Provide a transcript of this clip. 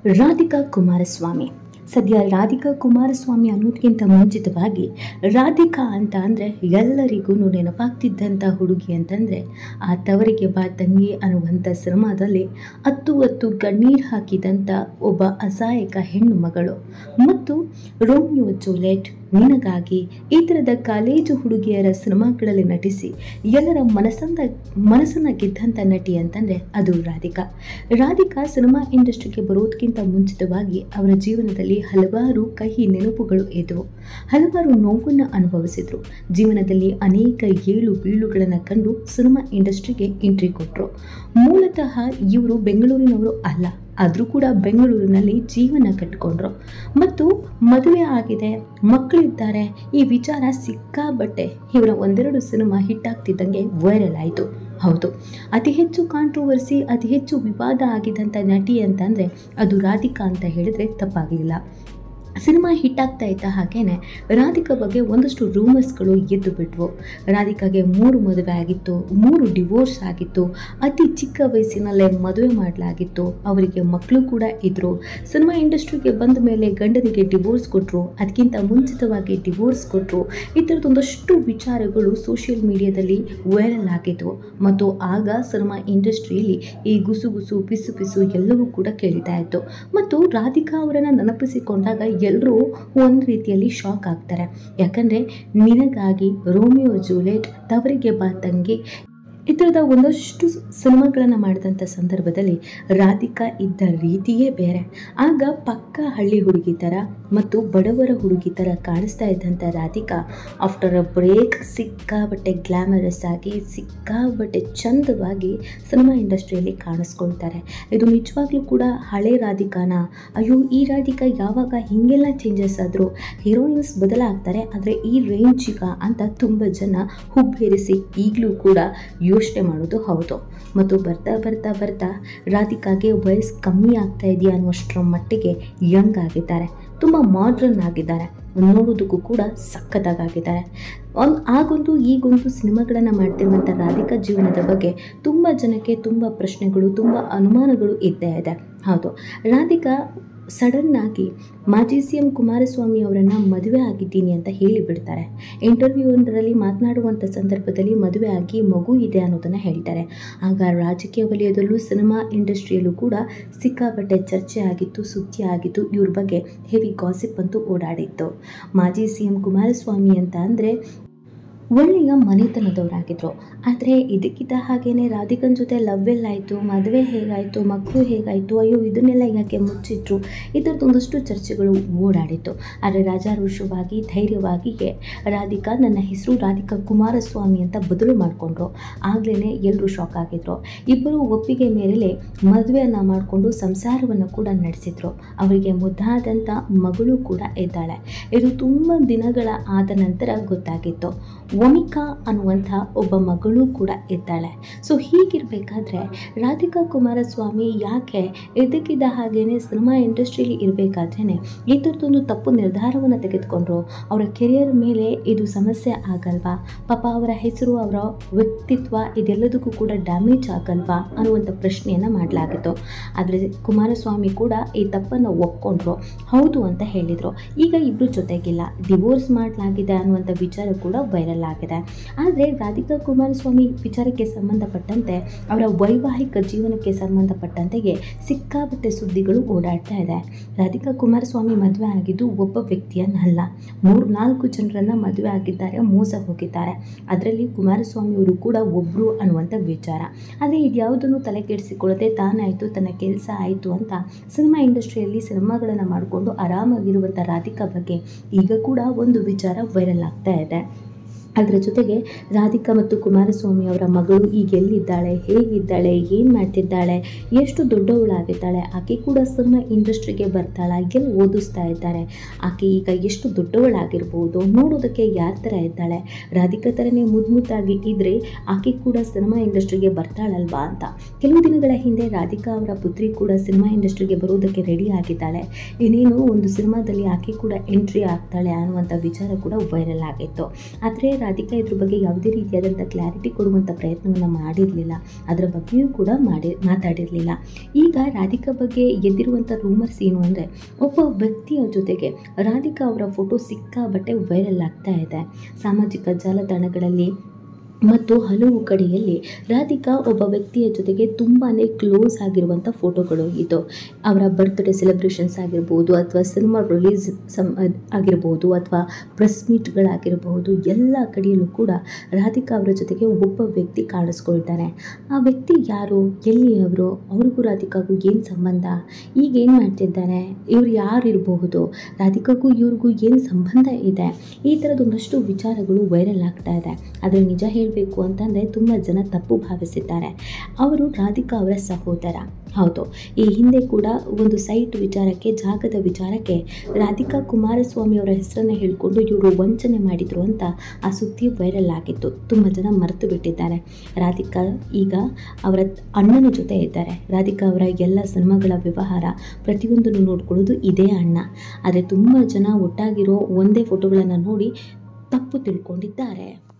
ರಾಧಿಕಾ ಕುಮಾರಸ್ವಾಮಿ ಸದ್ಯ ರಾಧಿಕಾ ಕುಮಾರಸ್ವಾಮಿ ಅನ್ನೋದಕ್ಕಿಂತ ಮುಂಚಿತವಾಗಿ ರಾಧಿಕಾ ಅಂತ ಅಂದರೆ ಎಲ್ಲರಿಗೂ ನೆನಪಾಗ್ತಿದ್ದಂಥ ಹುಡುಗಿ ಅಂತಂದರೆ ಆ ತವರಿಗೆ ಬಾ ತಂಗಿ ಅನ್ನುವಂಥ ಸಿನಿಮಾದಲ್ಲಿ ಹತ್ತು ಹತ್ತು ಕಣ್ಣೀರು ಹಾಕಿದಂಥ ಒಬ್ಬ ಅಸಹಾಯಕ ಹೆಣ್ಣು ಮಗಳು ಮತ್ತು ರೋಮಿಯೋ ಜೂಲೆಟ್ ನಿನಗಾಗಿ ಈ ಥರದ ಕಾಲೇಜು ಹುಡುಗಿಯರ ಸಿನಿಮಾಗಳಲ್ಲಿ ನಟಿಸಿ ಎಲ್ಲರ ಮನಸ್ಸಂದ ಮನಸ್ಸನ್ನು ಗೆದ್ದಂಥ ನಟಿ ಅಂತಂದರೆ ಅದು ರಾಧಿಕಾ ರಾಧಿಕಾ ಸಿನಿಮಾ ಇಂಡಸ್ಟ್ರಿಗೆ ಬರೋದಕ್ಕಿಂತ ಮುಂಚಿತವಾಗಿ ಅವರ ಜೀವನದಲ್ಲಿ ಹಲವಾರು ಕಹಿ ನೆನಪುಗಳು ಇದ್ದವು ಹಲವಾರು ನೋವನ್ನು ಅನುಭವಿಸಿದರು ಜೀವನದಲ್ಲಿ ಅನೇಕ ಏಳು ಬೀಳುಗಳನ್ನು ಕಂಡು ಸಿನಿಮಾ ಇಂಡಸ್ಟ್ರಿಗೆ ಎಂಟ್ರಿ ಕೊಟ್ಟರು ಮೂಲತಃ ಇವರು ಬೆಂಗಳೂರಿನವರು ಅಲ್ಲ ಆದರೂ ಕೂಡ ಬೆಂಗಳೂರಿನಲ್ಲಿ ಜೀವನ ಕಟ್ಟಿಕೊಂಡ್ರು ಮತ್ತು ಮದುವೆ ಆಗಿದೆ ಮಕ್ಕಳಿದ್ದಾರೆ ಈ ವಿಚಾರ ಸಿಕ್ಕಾಬಟ್ಟೆ ಇವರ ಒಂದೆರಡು ಸಿನಿಮಾ ಹಿಟ್ ಆಗ್ತಿದ್ದಂಗೆ ವೈರಲ್ ಆಯಿತು ಹೌದು ಅತಿ ಹೆಚ್ಚು ಕಾಂಟ್ರವರ್ಸಿ ಅತಿ ಹೆಚ್ಚು ವಿವಾದ ಆಗಿದ್ದಂಥ ನಟಿ ಅಂತಂದರೆ ಅದು ರಾಧಿಕಾ ಅಂತ ಹೇಳಿದರೆ ತಪ್ಪಾಗಲಿಲ್ಲ ಸಿನಿಮಾ ಹಿಟ್ ಆಗ್ತಾ ಇದ್ದ ಹಾಗೇನೆ ರಾಧಿಕಾ ಬಗ್ಗೆ ಒಂದಷ್ಟು ರೂಮರ್ಸ್ಗಳು ಎದ್ದು ಬಿಟ್ವು ರಾಧಿಕಾಗೆ ಮೂರು ಮದುವೆ ಆಗಿತ್ತು ಮೂರು ಡಿವೋರ್ಸ್ ಆಗಿತ್ತು ಅತಿ ಚಿಕ್ಕ ವಯಸ್ಸಿನಲ್ಲೇ ಮದುವೆ ಮಾಡಲಾಗಿತ್ತು ಅವರಿಗೆ ಮಕ್ಕಳು ಕೂಡ ಇದ್ದರು ಸಿನಿಮಾ ಇಂಡಸ್ಟ್ರಿಗೆ ಬಂದ ಮೇಲೆ ಗಂಡನಿಗೆ ಡಿವೋರ್ಸ್ ಕೊಟ್ಟರು ಅದಕ್ಕಿಂತ ಮುಂಚಿತವಾಗಿ ಡಿವೋರ್ಸ್ ಕೊಟ್ಟರು ಈ ಥರದೊಂದಷ್ಟು ವಿಚಾರಗಳು ಸೋಷಿಯಲ್ ಮೀಡಿಯಾದಲ್ಲಿ ವೈರಲ್ ಆಗಿದ್ವು ಮತ್ತು ಆಗ ಸಿನಿಮಾ ಇಂಡಸ್ಟ್ರಿಯಲ್ಲಿ ಈ ಗುಸುಗುಸು ಪಿಸು ಪಿಸು ಎಲ್ಲವೂ ಕೂಡ ಕೇಳ್ತಾ ಇತ್ತು ಮತ್ತು ರಾಧಿಕಾ ಅವರನ್ನು ನೆನಪಿಸಿಕೊಂಡಾಗ ಎಲ್ಲರೂ ಒಂದು ರೀತಿಯಲ್ಲಿ ಶಾಕ್ ಆಗ್ತಾರೆ ಯಾಕಂದರೆ ನಿನಗಾಗಿ ರೋಮಿಯೋ ಜೂಲೆಟ್ ತವರಿಗೆ ಬಾ ತಂಗಿ ಈ ಥರದ ಒಂದಷ್ಟು ಸಿನಿಮಾಗಳನ್ನು ಮಾಡಿದಂಥ ಸಂದರ್ಭದಲ್ಲಿ ರಾಧಿಕಾ ಇದ್ದ ರೀತಿಯೇ ಬೇರೆ ಆಗ ಪಕ್ಕ ಹಳ್ಳಿ ಹುಡುಗಿ ಥರ ಮತ್ತು ಬಡವರ ಹುಡುಗಿ ಥರ ಕಾಣಿಸ್ತಾ ಇದ್ದಂಥ ರಾಧಿಕಾ ಆಫ್ಟರ್ ಅ ಬ್ರೇಕ್ ಸಿಕ್ಕಾಬಟ್ಟೆ ಗ್ಲಾಮರಸ್ ಆಗಿ ಸಿಕ್ಕಾಬಟ್ಟೆ ಚಂದವಾಗಿ ಸಿನಿಮಾ ಇಂಡಸ್ಟ್ರಿಯಲ್ಲಿ ಕಾಣಿಸ್ಕೊಳ್ತಾರೆ ಇದು ನಿಜವಾಗ್ಲೂ ಕೂಡ ಹಳೆ ರಾಧಿಕಾನ ಅಯ್ಯೋ ಈ ರಾಧಿಕಾ ಯಾವಾಗ ಹೀಗೆಲ್ಲ ಚೇಂಜಸ್ ಆದರೂ ಹೀರೋಯಿನ್ಸ್ ಬದಲಾಗ್ತಾರೆ ಆದರೆ ಈ ರೇಂಜಿಗ ಅಂತ ತುಂಬ ಜನ ಹುಬ್ಬೇರಿಸಿ ಈಗಲೂ ಕೂಡ ಯೋಚನೆ ಮಾಡೋದು ಹೌದು ಮತ್ತು ಬರ್ತಾ ಬರ್ತಾ ಬರ್ತಾ ರಾಧಿಕಾಗೆ ವಯಸ್ಸು ಕಮ್ಮಿ ಆಗ್ತಾ ಇದೆಯಾ ಅನ್ನುವಷ್ಟರ ಮಟ್ಟಿಗೆ ಯಂಗ್ ಆಗಿದ್ದಾರೆ ತುಂಬ ಮಾಡ್ರನ್ ಆಗಿದ್ದಾರೆ ನೋಡೋದಕ್ಕೂ ಕೂಡ ಸಖತ್ತಾಗಿದ್ದಾರೆ ಒಂದು ಆಗೊಂದು ಈಗೊಂದು ಸಿನಿಮಾಗಳನ್ನು ಮಾಡ್ತಿರುವಂಥ ರಾಧಿಕಾ ಜೀವನದ ಬಗ್ಗೆ ತುಂಬ ಜನಕ್ಕೆ ತುಂಬ ಪ್ರಶ್ನೆಗಳು ತುಂಬ ಅನುಮಾನಗಳು ಇದ್ದೇ ಇದೆ ಹೌದು ರಾಧಿಕಾ ಸಡನ್ನಾಗಿ ಮಾಜಿ ಸಿ ಎಂ ಕುಮಾರಸ್ವಾಮಿ ಅವರನ್ನು ಮದುವೆ ಆಗಿದ್ದೀನಿ ಅಂತ ಹೇಳಿಬಿಡ್ತಾರೆ ಇಂಟರ್ವ್ಯೂ ಒಂದರಲ್ಲಿ ಮಾತನಾಡುವಂಥ ಸಂದರ್ಭದಲ್ಲಿ ಮದುವೆ ಆಗಿ ಮಗು ಇದೆ ಅನ್ನೋದನ್ನು ಹೇಳ್ತಾರೆ ಆಗ ರಾಜಕೀಯ ವಲಯದಲ್ಲೂ ಸಿನಿಮಾ ಇಂಡಸ್ಟ್ರಿಯಲ್ಲೂ ಕೂಡ ಸಿಕ್ಕಾಪಟ್ಟೆ ಚರ್ಚೆ ಆಗಿತ್ತು ಸುದ್ದಿ ಆಗಿತ್ತು ಇವ್ರ ಬಗ್ಗೆ ಹೆವಿ ಗಾಸಿಪ್ ಅಂತೂ ಓಡಾಡಿತ್ತು ಮಾಜಿ ಸಿ ಎಂ ಕುಮಾರಸ್ವಾಮಿ ಅಂತ ಅಂದರೆ ಒಳ್ಳೆಯ ಮನೆತನದವರಾಗಿದ್ದರು ಆದರೆ ಇದಕ್ಕಿದ್ದ ಹಾಗೇನೆ ರಾಧಿಕನ್ ಜೊತೆ ಲವ್ ಎಲ್ಲಾಯಿತು ಮದುವೆ ಹೇಗಾಯಿತು ಮಕ್ಕಳು ಹೇಗಾಯಿತು ಅಯ್ಯೋ ಇದನ್ನೆಲ್ಲ ಯಾಕೆ ಮುಚ್ಚಿಟ್ರು ಈ ಥರದೊಂದಷ್ಟು ಚರ್ಚೆಗಳು ಓಡಾಡಿತ್ತು ಆದರೆ ರಾಜಾರೋಷವಾಗಿ ಧೈರ್ಯವಾಗಿಯೇ ರಾಧಿಕಾ ನನ್ನ ಹೆಸರು ರಾಧಿಕಾ ಕುಮಾರಸ್ವಾಮಿ ಅಂತ ಬದಲು ಮಾಡಿಕೊಂಡ್ರು ಆಗಲೇ ಎಲ್ಲರೂ ಶಾಕ್ ಆಗಿದ್ರು ಇಬ್ಬರು ಒಪ್ಪಿಗೆ ಮೇರೆಗೆ ಮದುವೆಯನ್ನು ಮಾಡಿಕೊಂಡು ಸಂಸಾರವನ್ನು ಕೂಡ ನಡೆಸಿದ್ರು ಅವರಿಗೆ ಮುದ್ದಾದಂಥ ಮಗಳು ಕೂಡ ಇದ್ದಾಳೆ ಇದು ತುಂಬ ದಿನಗಳ ಆದ ನಂತರ ಗೊತ್ತಾಗಿತ್ತು ವಮಿಕಾ ಅನ್ನುವಂಥ ಒಬ್ಬ ಮಗಳು ಕೂಡ ಇದ್ದಾಳೆ ಸೊ ಹೀಗಿರಬೇಕಾದ್ರೆ ರಾಧಿಕಾ ಕುಮಾರಸ್ವಾಮಿ ಯಾಕೆ ಇದಕ್ಕಿದ್ದ ಹಾಗೇನೆ ಸಿನಿಮಾ ಇಂಡಸ್ಟ್ರಿಯಲ್ಲಿ ಇರಬೇಕಾದ್ರೇ ಈ ಥರದೊಂದು ತಪ್ಪು ನಿರ್ಧಾರವನ್ನು ತೆಗೆದುಕೊಂಡ್ರು ಅವರ ಕೆರಿಯರ್ ಮೇಲೆ ಇದು ಸಮಸ್ಯೆ ಆಗಲ್ವಾ ಪಾಪ ಅವರ ಹೆಸರು ಅವರ ವ್ಯಕ್ತಿತ್ವ ಇದೆಲ್ಲದಕ್ಕೂ ಕೂಡ ಡ್ಯಾಮೇಜ್ ಆಗಲ್ವಾ ಅನ್ನುವಂಥ ಪ್ರಶ್ನೆಯನ್ನು ಮಾಡಲಾಗಿತ್ತು ಆದರೆ ಕುಮಾರಸ್ವಾಮಿ ಕೂಡ ಈ ತಪ್ಪನ್ನು ಒಪ್ಕೊಂಡ್ರು ಹೌದು ಅಂತ ಹೇಳಿದರು ಈಗ ಇಬ್ಬರು ಜೊತೆಗಿಲ್ಲ ಡಿವೋರ್ಸ್ ಮಾಡಲಾಗಿದೆ ಅನ್ನುವಂಥ ವಿಚಾರ ಕೂಡ ವೈರಲ್ ಆಗಿದೆ ಆದರೆ ರಾಧಿಕಾ ಕುಮಾರಸ್ವಾಮಿ ವಿಚಾರಕ್ಕೆ ಸಂಬಂಧಪಟ್ಟಂತೆ ಅವರ ವೈವಾಹಿಕ ಜೀವನಕ್ಕೆ ಸಂಬಂಧಪಟ್ಟಂತೆಯೇ ಸಿಕ್ಕಾಪಟ್ಟೆ ಸುದ್ದಿಗಳು ಓಡಾಡ್ತಾ ಇದೆ ರಾಧಿಕಾ ಕುಮಾರಸ್ವಾಮಿ ಮದುವೆ ಆಗಿದ್ದು ಒಬ್ಬ ವ್ಯಕ್ತಿಯನ್ನಲ್ಲ ಮೂರು ನಾಲ್ಕು ಜನರನ್ನ ಮದುವೆ ಆಗಿದ್ದಾರೆ ಮೋಸ ಹೋಗಿದ್ದಾರೆ ಅದರಲ್ಲಿ ಕುಮಾರಸ್ವಾಮಿ ಅವರು ಕೂಡ ಒಬ್ಬರು ಅನ್ನುವಂಥ ವಿಚಾರ ಆದರೆ ಇದ್ಯಾವುದನ್ನು ತಲೆ ಕೆಡಿಸಿಕೊಳ್ಳದೆ ತಾನಾಯಿತು ತನ್ನ ಕೆಲಸ ಆಯಿತು ಅಂತ ಸಿನಿಮಾ ಇಂಡಸ್ಟ್ರಿಯಲ್ಲಿ ಸಿನಿಮಾಗಳನ್ನು ಮಾಡಿಕೊಂಡು ಆರಾಮಾಗಿರುವಂಥ ರಾಧಿಕಾ ಬಗ್ಗೆ ಈಗ ಕೂಡ ಒಂದು ವಿಚಾರ ವೈರಲ್ ಆಗ್ತಾ ಇದೆ ಅದರ ಜೊತೆಗೆ ರಾಧಿಕಾ ಮತ್ತು ಕುಮಾರಸ್ವಾಮಿ ಅವರ ಮಗಳು ಈಗ ಎಲ್ಲಿದ್ದಾಳೆ ಹೇಗಿದ್ದಾಳೆ ಏನು ಮಾಡ್ತಿದ್ದಾಳೆ ಎಷ್ಟು ದೊಡ್ಡವಳಾಗಿದ್ದಾಳೆ ಆಕೆ ಕೂಡ ಸಿನಿಮಾ ಇಂಡಸ್ಟ್ರಿಗೆ ಬರ್ತಾಳ ಎಲ್ಲಿ ಓದಿಸ್ತಾ ಇದ್ದಾರೆ ಆಕೆ ಈಗ ಎಷ್ಟು ದೊಡ್ಡವಳಾಗಿರ್ಬೋದು ನೋಡೋದಕ್ಕೆ ಯಾರ ಥರ ಇದ್ದಾಳೆ ರಾಧಿಕಾ ಥರನೇ ಮುದ್ದು ಮುದ್ದಾಗಿ ಇದ್ದರೆ ಆಕೆ ಕೂಡ ಸಿನಿಮಾ ಇಂಡಸ್ಟ್ರಿಗೆ ಬರ್ತಾಳಲ್ವಾ ಅಂತ ಕೆಲವು ದಿನಗಳ ಹಿಂದೆ ರಾಧಿಕಾ ಅವರ ಪುತ್ರಿ ಕೂಡ ಸಿನಿಮಾ ಇಂಡಸ್ಟ್ರಿಗೆ ಬರೋದಕ್ಕೆ ರೆಡಿ ಆಗಿದ್ದಾಳೆ ಇನ್ನೇನು ಒಂದು ಸಿನಿಮಾದಲ್ಲಿ ಆಕೆ ಕೂಡ ಎಂಟ್ರಿ ಆಗ್ತಾಳೆ ಅನ್ನುವಂಥ ವಿಚಾರ ಕೂಡ ವೈರಲ್ ಆಗಿತ್ತು ಆದರೆ ರಾಧಿಕಾ ಇದ್ರ ಬಗ್ಗೆ ಯಾವುದೇ ರೀತಿಯಾದಂಥ ಕ್ಲಾರಿಟಿ ಕೊಡುವಂಥ ಪ್ರಯತ್ನವನ್ನು ಮಾಡಿರಲಿಲ್ಲ ಅದರ ಬಗ್ಗೆಯೂ ಕೂಡ ಮಾಡಿ ಮಾತಾಡಿರಲಿಲ್ಲ ಈಗ ರಾಧಿಕಾ ಬಗ್ಗೆ ಎದ್ದಿರುವಂಥ ರೂಮರ್ಸ್ ಏನು ಅಂದರೆ ಒಬ್ಬ ವ್ಯಕ್ತಿಯ ಜೊತೆಗೆ ರಾಧಿಕಾ ಅವರ ಫೋಟೋ ಸಿಕ್ಕಾಬಟ್ಟೆ ವೈರಲ್ ಆಗ್ತಾ ಇದೆ ಸಾಮಾಜಿಕ ಜಾಲತಾಣಗಳಲ್ಲಿ ಮತ್ತು ಹಲವು ಕಡೆಯಲ್ಲಿ ರಾಧಿಕಾ ಒಬ್ಬ ವ್ಯಕ್ತಿಯ ಜೊತೆಗೆ ತುಂಬಾ ಕ್ಲೋಸ್ ಆಗಿರುವಂಥ ಫೋಟೋಗಳು ಇದು ಅವರ ಬರ್ತ್ಡೇ ಸೆಲೆಬ್ರೇಷನ್ಸ್ ಆಗಿರ್ಬೋದು ಅಥವಾ ಸಿನಿಮಾ ರಿಲೀಸ್ ಸಮ್ ಆಗಿರ್ಬೋದು ಅಥವಾ ಪ್ರೆಸ್ ಮೀಟ್ಗಳಾಗಿರಬಹುದು ಎಲ್ಲ ಕಡೆಯಲ್ಲೂ ಕೂಡ ರಾಧಿಕಾ ಅವರ ಜೊತೆಗೆ ಒಬ್ಬ ವ್ಯಕ್ತಿ ಕಾಣಿಸ್ಕೊಳ್ತಾನೆ ಆ ವ್ಯಕ್ತಿ ಯಾರು ಎಲ್ಲಿಯವರು ಅವ್ರಿಗೂ ರಾಧಿಕಾಗೂ ಏನು ಸಂಬಂಧ ಈಗ ಏನು ಮಾಡ್ತಿದ್ದಾರೆ ಇವ್ರು ಯಾರು ಇರಬಹುದು ರಾಧಿಕಾಗೂ ಇವ್ರಿಗೂ ಏನು ಸಂಬಂಧ ಇದೆ ಈ ಥರದೊಂದಷ್ಟು ವಿಚಾರಗಳು ವೈರಲ್ ಆಗ್ತಾ ಇದೆ ಆದರೆ ನಿಜ ಹೇಳಬೇಕು ಅಂತಂದರೆ ತುಂಬ ಜನ ತಪ್ಪು ಭಾವಿಸಿದ್ದಾರೆ ಅವರು ರಾಧಿಕಾ ಅವರ ಸಹೋದರ ಹೌದು ಈ ಹಿಂದೆ ಕೂಡ ಒಂದು ಸೈಟ್ ವಿಚಾರಕ್ಕೆ ಜಾಗದ ವಿಚಾರಕ್ಕೆ ರಾಧಿಕಾ ಕುಮಾರಸ್ವಾಮಿ ಅವರ ಹೆಸರನ್ನು ಹೇಳಿಕೊಂಡು ಇವರು ವಂಚನೆ ಮಾಡಿದರು ಅಂತ ಆ ಸುದ್ದಿ ವೈರಲ್ ಆಗಿತ್ತು ತುಂಬ ಜನ ಮರೆತು ಬಿಟ್ಟಿದ್ದಾರೆ ರಾಧಿಕಾ ಈಗ ಅವರ ಅಣ್ಣನ ಜೊತೆ ಇದ್ದಾರೆ ರಾಧಿಕಾ ಅವರ ಎಲ್ಲ ಸಿನಿಮಾಗಳ ವ್ಯವಹಾರ ಪ್ರತಿಯೊಂದನ್ನು ನೋಡ್ಕೊಳ್ಳೋದು ಇದೇ ಅಣ್ಣ ಆದರೆ ತುಂಬ ಜನ ಒಟ್ಟಾಗಿರೋ ಒಂದೇ ಫೋಟೋಗಳನ್ನು ನೋಡಿ ತಪ್ಪು ತಿಳ್ಕೊಂಡಿದ್ದಾರೆ